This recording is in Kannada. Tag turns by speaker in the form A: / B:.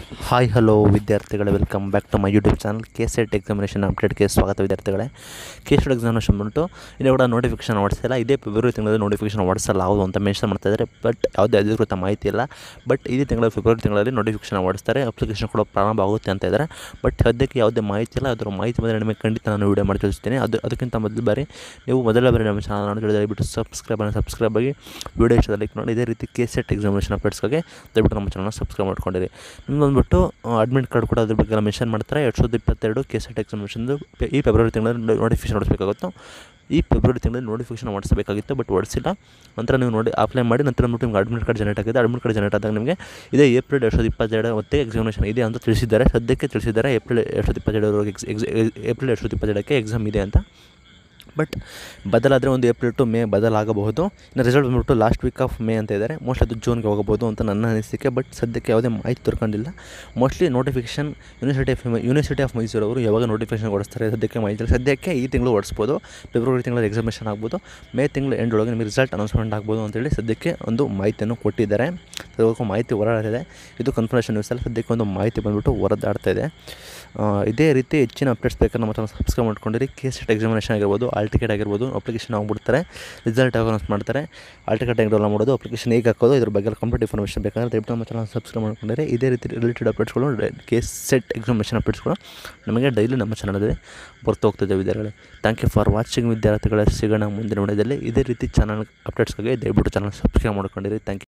A: ಹಾಯ್ ಹಲೋ ವಿದ್ಯಾರ್ಥಿಗಳೇ welcome back to my YouTube channel K SET examination ಅಪ್ಡೇಟ್ಗೆ ಸ್ವಾಗತ ವಿದ್ಯಾರ್ಥಿಗಳೇ ಕೆ ಸೆಟ್ ಎಕ್ಸಾಮಿನೇಷನ್ ಬಂದ್ಬಿಟ್ಟು ಇನ್ನೂ ಕೂಡ ನೋಟಿಫಿಕೇಶನ್ ಹೊಡಿಸಿಲ್ಲ ಇದೇ ಫೆಬ್ರವರಿ ತಿಂಗಳಲ್ಲಿ ನೋಟಿಫಿಕೇಶನ್ ಹೊಡಿಸಲಾವುದು ಅಂತ ಮೆನ್ಷನ್ ಮಾಡ್ತಾ ಇದ್ದಾರೆ ಬಟ್ ಯಾವುದೇ ಅಧಿಕೃತ ಮಾಹಿತಿ ಇಲ್ಲ ಬಟ್ ಇದೇ ತಿಂಗಳ ಫೆಬ್ರವರಿ ತಿಂಗಳಲ್ಲಿ ನೋಟಿಫಿಕೇಶನ್ ಹೊಡಿಸ್ತಾರೆ ಅಪ್ಲಿಕೇಶನ್ ಕೂಡ ಪ್ರಾರಂಭ ಆಗುತ್ತೆ ಅಂತ ಇದ್ದಾರೆ ಬಟ್ ಸದ್ಯಕ್ಕೆ ಯಾವುದೇ ಮಾಹಿತಿ ಇಲ್ಲ ಅದರ ಮಾಹಿತಿ ಬಂದರೆ ನಿಮಗೆ ಖಂಡಿತ ನಾನು ವೀಡಿಯೋ ಮಾಡಿ ತಿಳಿಸ್ತೀನಿ ಅದು ಅದಕ್ಕಿಂತ ಮೊದಲು ಬಾರಿ ನೀವು ಮೊದಲ ಬಾರಿ ನಮ್ಮ ಚಾನಲ್ ತಿಳಿದ ದಯವಿಟ್ಟು ಸಬ್ಸ್ಕ್ರೈಬ್ ಅನ್ನು ಸಬ್ಸ್ಕ್ರೈಬ್ ಆಗಿ ವಿಡಿಯೋ ಇಷ್ಟ ಲೈಕ್ ನೋಡಿ ಇದೇ ರೀತಿ ಕೆ ಸೆಟ್ ಎಕ್ಸಾಮಿನೇಷನ್ ಅಪ್ಡೇಟ್ಸ್ಗಾಗಿ ದಯವಿಟ್ಟು ನಮ್ಮ ಚಾನಲ್ನ ಸಬ್ಸ್ಕ್ರೈಬ್ ಮಾಡ್ಕೊಂಡಿರಿ ನಿಮ್ಗೆ ಬಂದ್ಬಿಟ್ಟು ಅಡ್ಮಿಟ್ ಕಾರ್ಡ್ ಕೂಡ ಅದ್ರ ಬಗ್ಗೆ ಎಲ್ಲ ಮೆನ್ಷನ್ ಮಾಡ್ತಾರೆ ಎರಡು ಸಾವಿರದ ಇಪ್ಪತ್ತೆರಡು ಕೆ ಸೆಟ್ ಎಕ್ಸಾಮಿನೇಷನ್ದು ಈ ಫೆಬ್ರವರಿ ತಿಂಗಳಲ್ಲಿ ನೋಟಿಫಿಕೇಶನ್ ಹೊಡಿಸಬೇಕಾಗುತ್ತೋ ಈ ಫೆಬ್ರವರಿ ತಿಂಗಳಲ್ಲಿ ನೋಟಿಫಿಕೇಶನ್ ಹೊಡಿಸಬೇಕಾಗಿತ್ತು ಬಟ್ ಹೊಡಿಸಿಲ್ಲ ನಂತರ ನೀವು ನೋಡಿ ಅಪ್ಲೈ ಮಾಡಿ ನಂತರ ಬಂದ್ಬಿಟ್ಟು ನಿಮ್ಗೆ ಅಡ್ಮಿಟ್ ಕಾರ್ಡ್ ಜನರೇಟ್ ಆಗಿದೆ ಅಡ್ಮಿಟ್ ಕಾರ್ಡ್ ಜನರೇಟ್ ಆದಾಗ ನಿಮಗೆ ಇದೇ ಏಪ್ರಿಲ್ ಎರಡು ಸಾವಿರದ ಇಪ್ಪತ್ತೆರಡು ಮತ್ತೆ ಎಕ್ಸಾಮಿನೇಷನ್ ಇದೆ ಅಂತ ತಿಳಿಸಿದ್ದಾರೆ ಸದ್ಯಕ್ಕೆ ತಿಳಿಸಿದ್ದಾರೆ ಏಪ್ರಿಲ್ ಎರಡು ಸಾವಿರದ ಇಪ್ಪತ್ತೆರಡರವರೆಗೆ ಎಕ್ಸ್ ಎಕ್ಸ್ ಏಪ್ರಿಲ್ ಎರಡು ಸಾವಿರದ ಇಪ್ಪತ್ತೆರಡಕ್ಕೆ ಎಕ್ಸಾಮ್ ಇದೆ ಅಂತ ಬಟ್ ಬದಲಾದರೆ ಒಂದು ಏಪ್ರಿಲ್ ಟು ಮೇ ಬದಲಾಗಬಹುದು ಇನ್ನು ರಿಸಲ್ಟ್ ಬಂದ್ಬಿಟ್ಟು ಲಾಸ್ಟ್ ವೀಕ್ ಆಫ್ ಮೇ ಅಂತ ಇದ್ದಾರೆ ಮೋಸ್ಟ್ಲಿ ಅದು ಜೂನ್ಗೆ ಹೋಗಬಹುದು ಅಂತ ನನ್ನ ಅನಿಸಿಕೆ ಬಟ್ ಸದ್ಯಕ್ಕೆ ಯಾವುದೇ ಮಾಹಿತಿ ದೊರಕೊಂಡಿಲ್ಲ mostly notification university of university of Mysuru ಅವರು ಯಾವಾಗ ನೋಟಿಫಿಕೇಶನ್ ಹೊಡಿಸ್ತಾರೆ ಸದ್ಯಕ್ಕೆ ಮಾಹಿತಿ ಇಲ್ಲ ಸದ್ಯಕ್ಕೆ ಈ ತಿಂಗಳು ಹೊಡಿಸ್ಬೋದು ಫೆಬ್ರವರಿ ತಿಂಗಳಲ್ಲಿ ಎಕ್ಸಾಮಿನೇಷನ್ ಆಗ್ಬೋದು ಮೇ ತಿಂಗಳು ಎಂಡ್ ಒಳಗೆ ನಿಮಗೆ ರಿಸಲ್ಟ್ ಅನೌನ್ಸ್ಮೆಂಟ್ ಆಗ್ಬೋದು ಅಂತೇಳಿ ಸದ್ಯಕ್ಕೆ ಒಂದು ಮಾಹಿತಿಯನ್ನು ಕೊಟ್ಟಿದ್ದಾರೆ ಅದಕ್ಕೂ ಮಾಹಿತಿ ಹೊರಡಾಡ್ತಿದೆ ಇದು ಕನ್ಫರ್ಮೇಷನ್ ನ್ಯೂಸ್ ಅಲ್ಲ ಸದ್ಯಕ್ಕೆ ಒಂದು ಮಾಹಿತಿ ಬಂದ್ಬಿಟ್ಟು ಹೊರದಾಡ್ತಾ ಇದೆ ಆ, ಇದೇ ರೀತಿ ಹೆಚ್ಚಿನ ಅಪ್ಡೇಟ್ಸ್ ಬೇಕಾದ್ರೆ ನಮ್ಮ ಚಾನಲ್ ಸಬ್ಸ್ಕ್ರೈಬ್ ಮಾಡ್ಕೊಂಡಿರಿ ಕೆ ಸೆಟ್ ಎಕ್ಸಾಮಿನೇಷನ್ ಆಗಿರ್ಬೋದು ಆಲ್ ಟಿಕೆಟ್ ಆಗಿರ್ಬೋದು ಅಪ್ಲಿಕೇಶನ್ ಆಗ್ಬಿಡ್ತಾರೆ ರಿಸಲ್ಟ್ ಅನೌನ್ಸ್ ಮಾಡ್ತಾರೆ ಆಲ್ ಟಿಕೆಟ್ ಹೆಂಗೆ ಡೌನ್ಲೋಡ್ ಮಾಡೋದು ಅಪ್ಲಿಕೇಶನ್ ಹೇಗೆ ಹಾಕೋದು ಇದ್ರ ಬಗ್ಗೆ ಕಂಪ್ಲೀಟ್ ಇನ್ಫಾರ್ಮೇಷನ್ ಬೇಕಾದ್ರೆ ದಯವಿಟ್ಟು ನಮ್ಮ ಚಾನಲ್ ಸಬ್ಸ್ಕ್ರೈಬ್ ಮಾಡ್ಕೊಂಡಿರಿ ಇದೇ ರೀತಿ ರಿಲೇಟೆಡ್ ಅಪ್ಡೇಟ್ಸ್ಗಳು ಕೆ ಸೆಟ್ ಎಕ್ಸಾಮಿನೇಷನ್ ಅಪ್ಡೇಟ್ಸ್ಗಳು ನಮಗೆ ಡೈಲಿ ನಮ್ಮ ಚಾನಲಲ್ಲಿ ಬರ್ತಾ ಹೋಗ್ತಿದೆ ವಿದ್ಯಾರ್ಥಿಗಳೇ ಥ್ಯಾಂಕ್ ಯು ಫಾರ್ ವಾಚಿಂಗ್ ವಿದ್ಯಾರ್ಥಿಗಳ ಸಿಗೋಣ ಮುಂದಿನ ವಿಡಿಯೋದಲ್ಲಿ ಇದೇ ರೀತಿ ಚಾನಲ್ ಅಪ್ಡೇಟ್ಸ್ಗಾಗಿ ದಯವಿಟ್ಟು ಚಾನಲ್ ಸಬ್ಸ್ಕ್ರೈಬ್ ಮಾಡ್ಕೊಂಡಿರಿ ಥ್ಯಾಂಕ್ ಯು